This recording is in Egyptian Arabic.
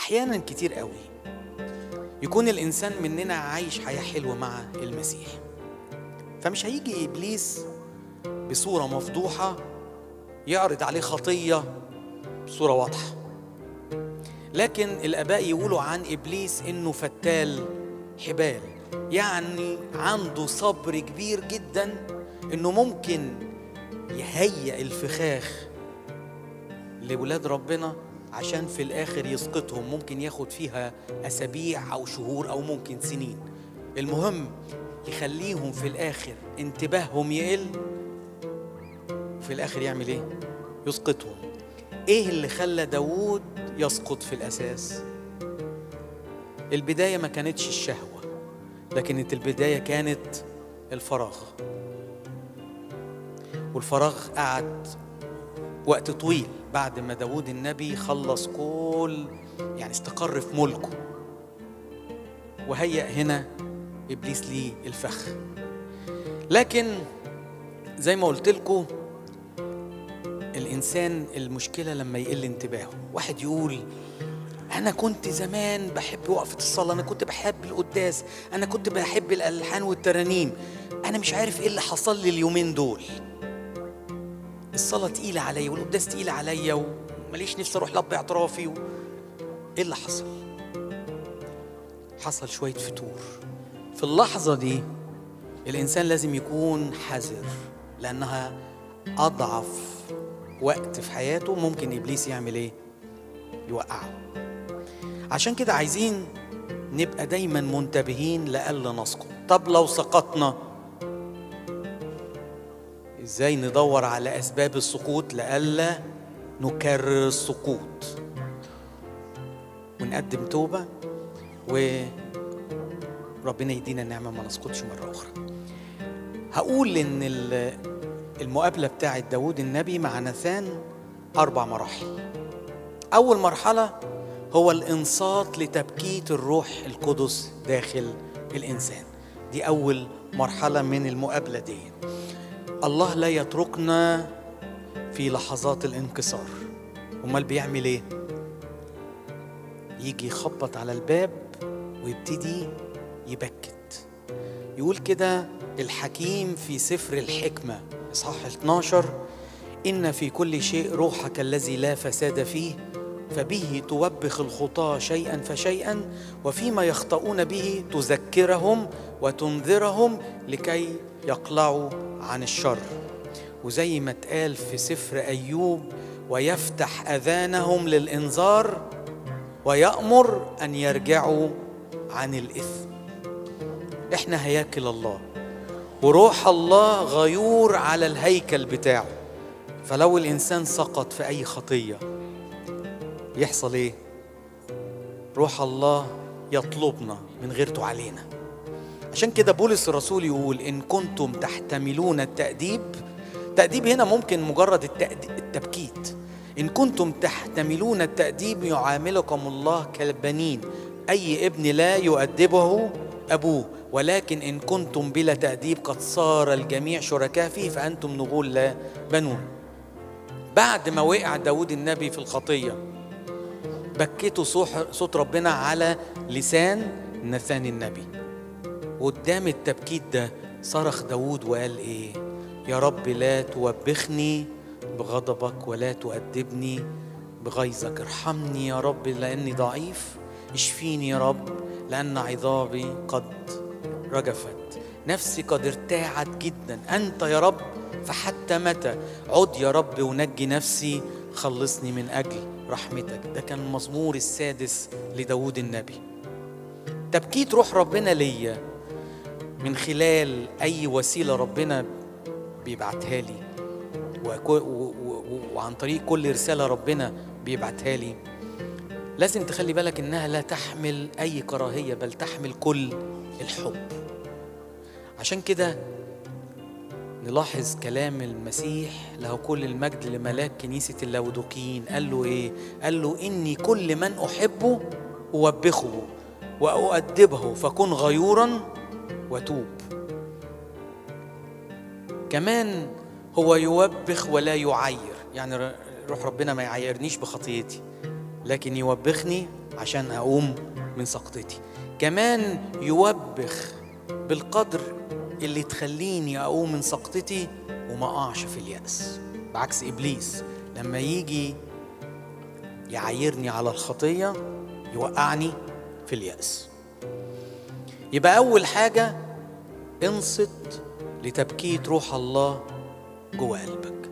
احيانا كتير قوي يكون الانسان مننا عايش حياه حلوه مع المسيح فمش هيجي ابليس بصوره مفضوحه يعرض عليه خطيه بصوره واضحه لكن الاباء يقولوا عن ابليس انه فتال حبال يعني عنده صبر كبير جدا انه ممكن يهيئ الفخاخ لولاد ربنا عشان في الاخر يسقطهم ممكن ياخد فيها اسابيع او شهور او ممكن سنين المهم يخليهم في الاخر انتباههم يقل في الاخر يعمل ايه يسقطهم ايه اللي خلى داوود يسقط في الاساس البدايه ما كانتش الشهوه لكن البدايه كانت الفراغ والفراغ قعد وقت طويل بعد ما داود النبي خلص كل يعني استقر في ملكه وهيأ هنا إبليس ليه الفخ لكن زي ما قلت لكم الإنسان المشكلة لما يقل انتباهه واحد يقول أنا كنت زمان بحب وقفة الصلاة أنا كنت بحب القداس أنا كنت بحب الألحان والترانيم أنا مش عارف إيه اللي حصل لي اليومين دول الصلاة تقيلة عليا والقداس تقيلة عليا ومليش نفسي أروح لب اعترافي و... إيه اللي حصل؟ حصل شوية فتور في اللحظة دي الإنسان لازم يكون حذر لأنها أضعف وقت في حياته ممكن إبليس يعمل إيه؟ يوقعه عشان كده عايزين نبقى دايما منتبهين لألا نسقط طب لو سقطنا ازاي ندور على اسباب السقوط لئلا نكرر السقوط ونقدم توبه وربنا يدينا النعمه ما نسقطش مره اخرى هقول ان المقابله بتاعه داود النبي مع نثان اربع مراحل اول مرحله هو الانصات لتبكيت الروح القدس داخل الانسان دي اول مرحله من المقابله دي الله لا يتركنا في لحظات الانكسار امال بيعمل ايه يجي يخبط على الباب ويبتدي يبكت يقول كده الحكيم في سفر الحكمة إصحاح 12 إن في كل شيء روحك الذي لا فساد فيه فبه توبخ الخطاة شيئا فشيئا وفيما يخطئون به تذكرهم وتنذرهم لكي يقلعوا عن الشر وزي ما اتقال في سفر ايوب ويفتح اذانهم للانذار ويامر ان يرجعوا عن الاثم احنا هياكل الله وروح الله غيور على الهيكل بتاعه فلو الانسان سقط في اي خطيه يحصل ايه روح الله يطلبنا من غيرته علينا عشان كده بولس الرسول يقول إن كنتم تحتملون التأديب تأديب هنا ممكن مجرد التبكيت إن كنتم تحتملون التأديب يعاملكم الله كالبنين أي ابن لا يؤدبه أبوه ولكن إن كنتم بلا تأديب قد صار الجميع شركاء فيه فأنتم نغول لا بنون بعد ما وقع داود النبي في الخطية بكيته صوت ربنا على لسان نثان النبي قدام التبكيت ده صرخ داود وقال ايه يا رب لا توبخني بغضبك ولا تؤدبني بغيظك ارحمني يا رب لاني ضعيف اشفيني يا رب لان عظامي قد رجفت نفسي قد ارتاعت جدا انت يا رب فحتى متى عد يا رب ونجي نفسي خلصني من اجل رحمتك ده كان المزمور السادس لداود النبي تبكيت روح ربنا ليا من خلال أي وسيلة ربنا بيبعتها لي وعن طريق كل رسالة ربنا بيبعتها لي لازم تخلي بالك إنها لا تحمل أي كراهية بل تحمل كل الحب عشان كده نلاحظ كلام المسيح له كل المجد لملاك كنيسة اللاودوكيين قال له إيه؟ قال له إني كل من أحبه أوبخه وأؤدبه فكن غيورا وتوب كمان هو يوبخ ولا يعير يعني روح ربنا ما يعيرنيش بخطيتي لكن يوبخني عشان اقوم من سقطتي كمان يوبخ بالقدر اللي تخليني اقوم من سقطتي وما اقعش في الياس بعكس ابليس لما يجي يعايرني على الخطيه يوقعني في الياس يبقى اول حاجه انصت لتبكيت روح الله جوه قلبك